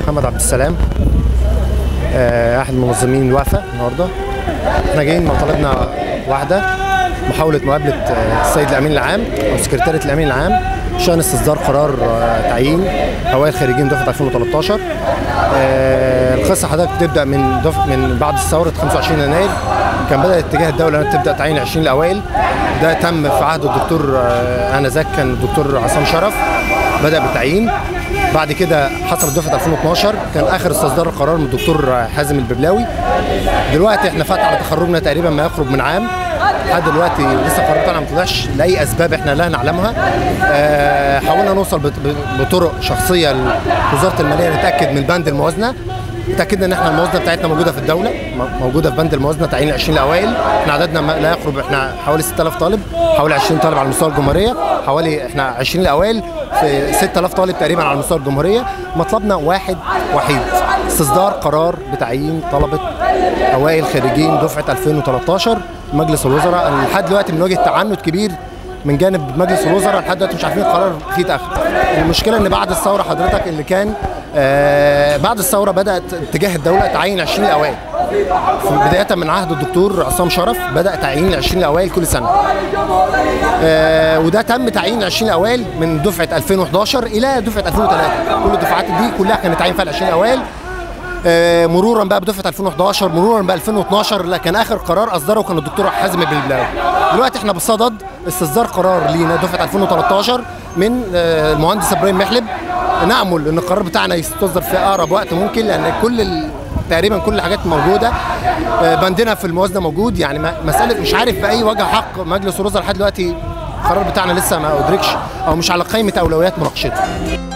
محمد عبد السلام آه، احد منظمين الوقفه النهارده احنا جايين مطالبنا واحده محاوله مقابله آه، السيد الامين العام او سكرتيره الامين العام بشان استصدار قرار آه، تعيين اوائل خريجين دفعه 2013 آه، القصه حضرتك بتبدا من دف... من بعد ثوره 25 يناير كان بدا اتجاه الدوله انها تبدا تعيين 20 الاوائل ده تم في عهد الدكتور آه، انذاك كان الدكتور عصام شرف بدا بالتعيين بعد كده حصلت دفعه 2012 كان اخر استصدار القرار من الدكتور حازم الببلاوي دلوقتي احنا فات على تخرجنا تقريبا ما يقرب من عام لحد دلوقتي لسه القرار بتاعنا ما طلعش لاي اسباب احنا لا نعلمها آه، حاولنا نوصل بط- ب- بطرق شخصيه لوزاره الماليه نتاكد من بند الموازنه اتاكدنا ان احنا الموازنه بتاعتنا موجوده في الدوله م- موجوده في بند الموازنه تعيين 20 الاوائل احنا عددنا ما لا يقرب احنا حوالي 6000 طالب حوالي 20 طالب على مستوى الجمهوريه حوالي احنا 20 الاوائل في 6000 طالب تقريبا على مستوى الجمهوريه مطلبنا واحد وحيد استصدار قرار بتعيين طلبه اوائل خريجين دفعه 2013 مجلس الوزراء لحد دلوقتي بنواجه تعنت كبير من جانب مجلس الوزراء لحد دلوقتي مش عارفين القرار فيه تاخر المشكله ان بعد الثوره حضرتك اللي كان آه بعد الثوره بدات اتجاه الدوله تعين 20 الاوائل في- بدايه من عهد الدكتور عصام شرف بدا تعيين 20 الاوائل كل سنه آه وده تم تعيين 20 الاوائل من دفعه 2011 الى دفعه 2003 كل الدفعات دي كلها كانت تعيين فيها 20 الاوائل آه، مرورا بقى بدفعه 2011 مرورا ب 2012 لا كان اخر قرار اصدره كان الدكتور حازم البلبلاوي دلوقتي احنا بصدد استصدار قرار لينا دفعه 2013 من آه، المهندس ابراهيم محلب نامل ان القرار بتاعنا يستصدر في اقرب وقت ممكن لان كل ال... تقريبا كل الحاجات موجوده آه، بندنا في الموازنه موجود يعني ما- مساله مش عارف باي وجه حق مجلس الوزراء لحد دلوقتي القرار بتاعنا لسه ما ادركش او مش على قائمه اولويات مناقشته